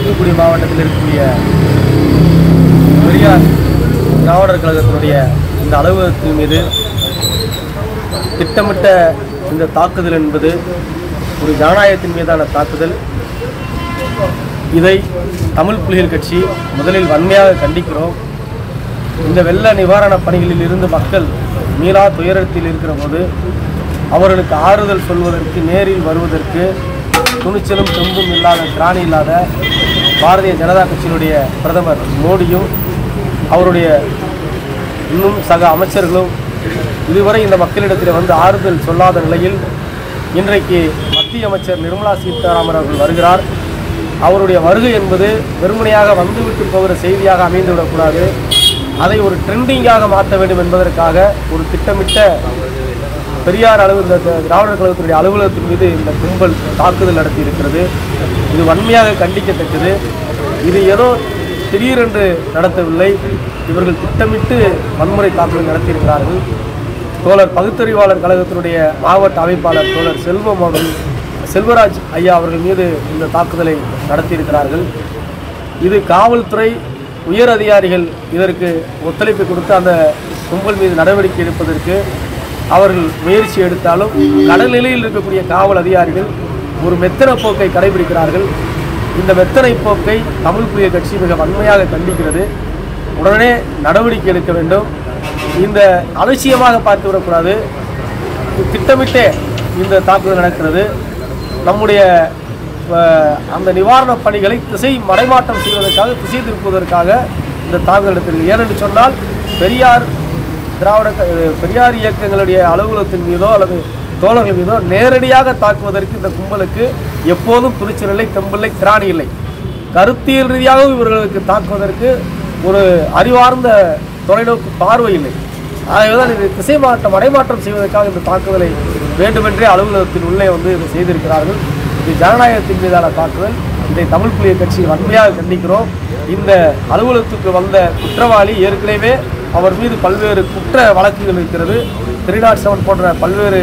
தூத்துக்குடி மாவட்டத்தில் இருக்கக்கூடிய பெரியார் திராவிடர் கழகத்தினுடைய இந்த அலுவலகத்தின் மீது திட்டமிட்ட இந்த தாக்குதல் என்பது ஒரு ஜனநாயகத்தின் மீதான தாக்குதல் இதை தமிழ் புலிகள் கட்சி முதலில் வன்மையாக கண்டிக்கிறோம் இந்த வெள்ள நிவாரணப் பணிகளில் இருந்து மக்கள் மீளா துயரத்தில் இருக்கிற போது அவர்களுக்கு ஆறுதல் சொல்வதற்கு நேரில் வருவதற்கு துணிச்சலும் தெம்பும் இல்லாத திராணி இல்லாத பாரதிய ஜனதா கட்சியினுடைய பிரதமர் மோடியும் அவருடைய இன்னும் சக அமைச்சர்களும் இதுவரை இந்த மக்களிடத்தில் வந்து ஆறுதல் சொல்லாத நிலையில் இன்றைக்கு மத்திய அமைச்சர் நிர்மலா சீதாராமன் அவர்கள் வருகிறார் அவருடைய வருகை என்பது வெறுமனையாக வந்துவிட்டு போகிற செய்தியாக அமைந்துவிடக்கூடாது அதை ஒரு ட்ரெண்டிங்காக மாற்ற வேண்டும் என்பதற்காக ஒரு திட்டமிட்ட பெரியார் அலுவலக திராவிடர் கழகத்தினுடைய அலுவலகத்தின் மீது இந்த கும்பல் தாக்குதல் நடத்தி இருக்கிறது இது வன்மையாக கண்டிக்கத்தக்கது இது ஏதோ திடீரென்று நடத்தவில்லை இவர்கள் திட்டமிட்டு வன்முறை தாக்குதல் நடத்தியிருக்கிறார்கள் தோழர் பகுத்தறிவாளர் கழகத்தினுடைய மாவட்ட அமைப்பாளர் தோழர் செல்வம் அவர்கள் செல்வராஜ் ஐயா அவர்கள் மீது இந்த தாக்குதலை நடத்தியிருக்கிறார்கள் இது காவல்துறை உயர் அதிகாரிகள் இதற்கு ஒத்துழைப்பு கொடுத்து அந்த கும்பல் மீது நடவடிக்கை எடுப்பதற்கு அவர்கள் முயற்சி எடுத்தாலும் கடல்நிலையில் இருக்கக்கூடிய காவல் அதிகாரிகள் ஒரு மெத்தன போக்கை கடைபிடிக்கிறார்கள் இந்த மெத்தனை போக்கை தமிழ் புலிய கட்சி மிக வன்மையாக கண்டிக்கிறது உடனே நடவடிக்கை எடுக்க வேண்டும் இந்த அலட்சியமாக பார்த்து விடக்கூடாது திட்டமிட்டே இந்த தாக்குதல் நடக்கிறது நம்முடைய அஹ், அந்த நிவாரணப் பணிகளை திசை மடைமாற்றம் செய்வதற்காக திசை திருப்புவதற்காக இந்த தாக்குதல் நடத்திருக்கு ஏனென்று சொன்னால் பெரியார் திராவிட க- அஹ், பெரியார் இயக்கங்களுடைய அலுவலகத்தின் மீதோ அல்லது தோழர்கள் மீதோ நேரடியாக தாக்குவதற்கு இந்த கும்பலுக்கு எப்போதும் துணிச்சல் இல்லை தெம்பில்லை திராணி இல்லை கருத்தியல் ரீதியாகவும் இவர்களுக்கு தாக்குவதற்கு ஒரு அறிவார்ந்த தொலைநோக்கு பார்வை இல்லை ஆகவேதான் இது திசை மாற்றம் மடைமாற்றம் செய்வதற்காக இந்த தாக்குதலை வேண்டுமென்றே அலுவலகத்தின் உள்ளே வந்து இதை செய்திருக்கிறார்கள் இது ஜனநாயகத்தின் மீதான தாக்குதல் இதை தமிழ் புலிய கட்சி வன்மையாக கண்டிக்கிறோம் இந்த அலுவலகத்துக்கு வந்த குற்றவாளி ஏற்கனவே அவர் மீது பல்வேறு குற்ற வழக்குகள் இருக்கிறது த்ரீ நாட் செவன் போன்ற பல்வேறு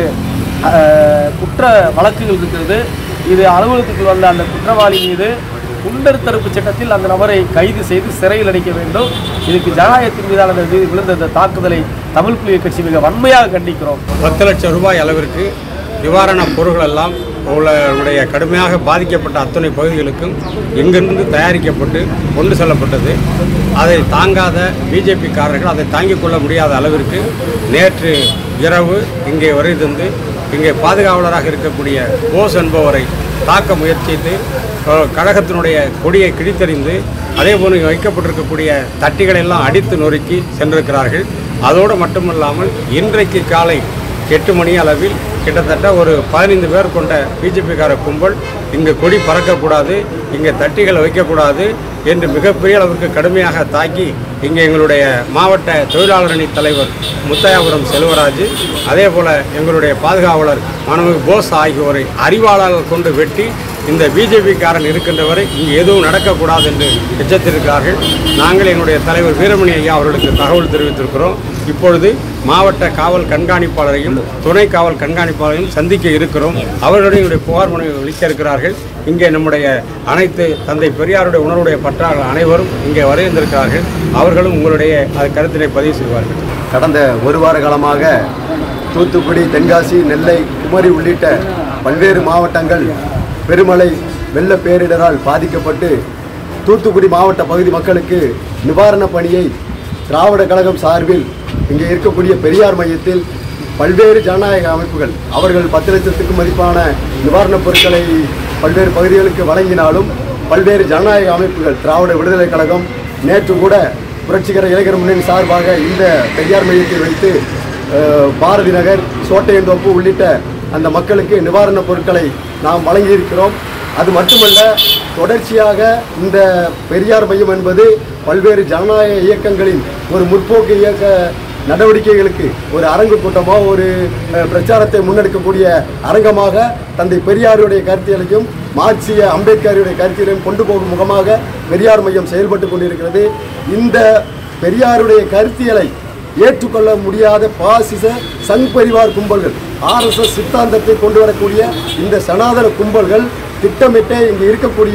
அஹ், குற்ற வழக்குகள் இருக்கிறது இது அலுவலகத்துக்கு வந்த அந்த குற்றவாளி மீது குண்டர் தடுப்பு சட்டத்தில் அந்த நபரை கைது செய்து சிறையில் அடைக்க வேண்டும் இதுக்கு ஜனநாயகத்தின் மீதான இந்த வி- விழுந்த இந்த தாக்குதலை தமிழ் புலிய கட்சி மிக வன்மையாக கண்டிக்கிறோம் பத்து லட்சம் ரூபாய் அளவிற்கு நிவாரணப் பொருட்கள் எல்லாம் உங்களுடைய கடுமையாக பாதிக்கப்பட்ட அத்தனை பகுதிகளுக்கும் எங்கிருந்து தயாரிக்கப்பட்டு கொண்டு செல்லப்பட்டது அதை தாங்காத பிஜேபிக்காரர்கள் அதை தாங்கிக் கொள்ள முடியாத அளவிற்கு நேற்று இரவு இங்கே வருகை தந்து இங்கே பாதுகாவலராக இருக்கக்கூடிய போஸ் என்பவரை தாக்க முயற்சித்து அஹ், கழகத்தினுடைய கொடியை கிழித்தறிந்து அதே போல இங்கே வைக்கப்பட்டிருக்கக்கூடிய தட்டிகளை எல்லாம் அடித்து நொறுக்கி சென்றிருக்கிறார்கள் அதோடு மட்டுமல்லாமல் இன்றைக்கு காலை எட்டு மணி அளவில் கிட்டத்தட்ட ஒரு பதினைந்து பேர் கொண்ட பிஜேபிக்கார கும்பல் இங்கு கொடி பறக்கக்கூடாது இங்கே தட்டிகள் வைக்கக்கூடாது என்று மிகப்பெரிய அளவிற்கு கடுமையாக தாக்கி இங்கே எங்களுடைய மாவட்ட தொழிலாளர் அணி தலைவர் முத்தையாபுரம் செல்வராஜ் அதே போல் எங்களுடைய பாதுகாவலர் மாணவ போஸ் ஆகியோரை அறிவாளர்கள் கொண்டு வெட்டி இந்த பிஜேபிக்காரன் இருக்கின்ற வரை இங்கு எதுவும் நடக்கக்கூடாது என்று எச்சரித்திருக்கிறார்கள் நாங்கள் எங்களுடைய தலைவர் வீரமணி ஐயா அவர்களுக்கு தகவல் தெரிவித்திருக்கிறோம் இப்பொழுது மாவட்ட காவல் கண்காணிப்பாளரையும் துணை காவல் கண்காணிப்பாளரையும் சந்திக்க இருக்கிறோம் அவர்களுடைய என்னுடைய புகார் மனு அளிக்க இருக்கிறார்கள் இங்கே நம்முடைய அனைத்து தந்தை பெரியாருடைய உணர்வுடைய பற்றாளர்கள் அனைவரும் இங்கே வரைந்திருக்கிறார்கள் அவர்களும் உங்களுடைய அது கருத்தினை பதிவு செய்வார்கள் கடந்த ஒரு வார காலமாக தூத்துக்குடி தென்காசி நெல்லை குமரி உள்ளிட்ட பல்வேறு மாவட்டங்கள் பெருமழை வெள்ள பேரிடரால் பாதிக்கப்பட்டு தூத்துக்குடி மாவட்ட பகுதி மக்களுக்கு நிவாரணப் பணியை திராவிட கழகம் சார்பில் இங்கே இருக்கக்கூடிய பெரியார் மையத்தில் பல்வேறு ஜனநாயக அமைப்புகள் அவர்கள் பத்து லட்சத்துக்கும் மதிப்பான நிவாரணப் பொருட்களை பல்வேறு பகுதிகளுக்கு வழங்கினாலும் பல்வேறு ஜனநாயக அமைப்புகள் திராவிட விடுதலை கழகம் நேற்று கூட புரட்சிகர இளைஞர் முன்னணி சார்பாக இந்த பெரியார் மையத்தை வைத்து அஹ், பாரதி நகர் சோட்டையந்தோப்பு உள்ளிட்ட அந்த மக்களுக்கு நிவாரணப் பொருட்களை நாம் வழங்கியிருக்கிறோம் அது மட்டுமல்ல தொடர்ச்சியாக இந்த பெரியார் மையம் என்பது பல்வேறு ஜனநாயக இயக்கங்களின் ஒரு முற்போக்கு இயக்க நடவடிக்கைகளுக்கு ஒரு அரங்கு கூட்டமோ ஒரு அஹ், பிரச்சாரத்தை முன்னெடுக்கக்கூடிய அரங்கமாக தந்தை பெரியாருடைய கருத்தியலையும் மார்க்சிய அம்பேத்கருடைய கருத்தியலையும் கொண்டு போகும் முகமாக பெரியார் மையம் செயல்பட்டு கொண்டிருக்கிறது இந்த பெரியாருடைய கருத்தியலை ஏற்றுக்கொள்ள முடியாத பாசிச சங் பரிவார் கும்பல்கள் ஆர்எஸ்எஸ் சித்தாந்தத்தை கொண்டு வரக்கூடிய இந்த சனாதன கும்பல்கள் திட்டமிட்டு இங்கு இருக்கக்கூடிய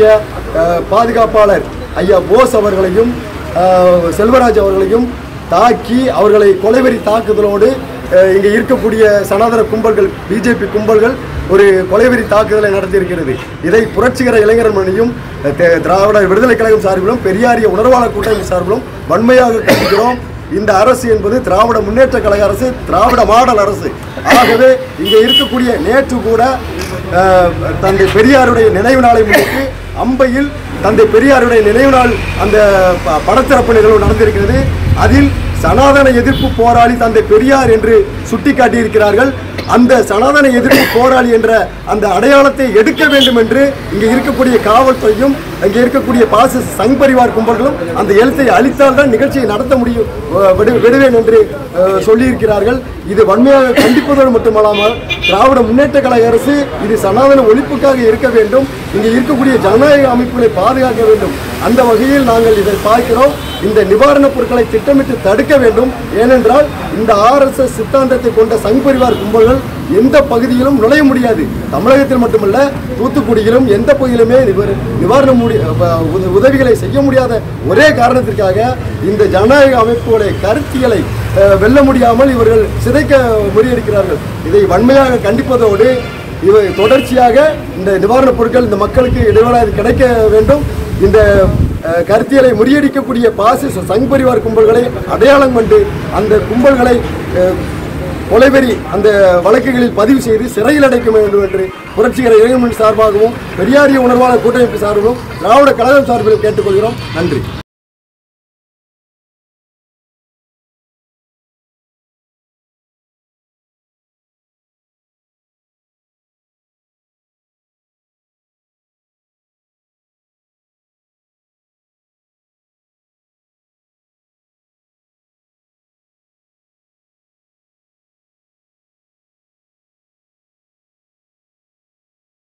அஹ், பாதுகாப்பாளர் ஐயா போஸ் அவர்களையும் அஹ், செல்வராஜ் அவர்களையும் தாக்கி அவர்களை கொலைவெறி தாக்குதலோடு அஹ், இங்கே இருக்கக்கூடிய சனாதன கும்பல்கள் பிஜேபி கும்பல்கள் ஒரு கொலைவெறி தாக்குதலை நடத்தியிருக்கிறது இதை புரட்சிகர இளைஞர் மணியும் அஹ், தே- திராவிட விடுதலை கழகம் சார்பிலும் பெரியாரிய உணர்வாளர் கூட்டணி சார்பிலும் வன்மையாக கண்டிக்கிறோம் இந்த அரசு என்பது திராவிட முன்னேற்ற கழக அரசு திராவிட மாடல் அரசு ஆகவே இங்கே இருக்கக்கூடிய நேற்று கூட அஹ், தந்தை பெரியாருடைய நினைவு நாளை முன்னிட்டு அம்பையில் தந்தை பெரியாருடைய நினைவு நாள் அந்த ப- படத்திறப்பு நிகழ்வு நடந்திருக்கிறது அதில் சனாதன எதிர்ப்பு போராளி தந்தை பெரியார் என்று சுட்டிக்காட்டியிருக்கிறார்கள் அந்த சனாதன எதிர்ப்பு போராளி என்ற அந்த அடையாளத்தை எடுக்க வேண்டும் என்று இங்கே இருக்கக்கூடிய காவல்துறையும் இங்கே இருக்கக்கூடிய பாச சங் பரிவார் கும்பல்களும் அந்த எழுத்தை அளித்தால் தான் நிகழ்ச்சியை நடத்த முடியும் அஹ், விடு- விடுவேன் என்று அஹ், சொல்லியிருக்கிறார்கள் இது வன்மையாக கண்டிப்பதோடு மட்டுமல்லாமல் திராவிட முன்னேற்ற கழக அரசு இது சனாதன ஒழிப்புக்காக இருக்க வேண்டும் இங்கே இருக்கக்கூடிய ஜனநாயக அமைப்புகளை பாதுகாக்க வேண்டும் அந்த வகையில் நாங்கள் இதை பார்க்கிறோம் இந்த நிவாரணப் பொருட்களை திட்டமிட்டு தடுக்க வேண்டும் ஏனென்றால் இந்த ஆர்எஸ்எஸ் சித்தாந்தத்தை கொண்ட சங் பரிவார் கும்பல்கள் எந்த பகுதியிலும் நுழைய முடியாது தமிழகத்தில் மட்டுமல்ல தூத்துக்குடியிலும் எந்த பகுதியிலுமே நிவர்- நிவாரண முடி அஹ் உத- உதவிகளை செய்ய முடியாத ஒரே காரணத்திற்காக இந்த ஜனநாயக அமைப்புகளுடைய கருத்தியலை அஹ், வெல்ல முடியாமல் இவர்கள் சிதைக்க முறியடிக்கிறார்கள் இதை வன்மையாக கண்டிப்பதோடு இவை தொடர்ச்சியாக இந்த நிவாரணப் பொருட்கள் இந்த மக்களுக்கு இடைவெளாது கிடைக்க வேண்டும் இந்த அஹ், கருத்தியலை முறியடிக்கக்கூடிய பாசிச சங் பரிவார் கும்பல்களை அடையாளம் கண்டு அந்த கும்பல்களை அஹ், கொலைவெறி அந்த வழக்குகளில் பதிவு செய்து சிறையில் அடைக்க வேண்டும் என்று புரட்சிகர இளைஞர் சார்பாகவும் பெரியாரிய உணர்வாளர் கூட்டமைப்பு சார்பிலும் திராவிட கழகம் சார்பிலும் கேட்டுக்கொள்கிறோம் நன்றி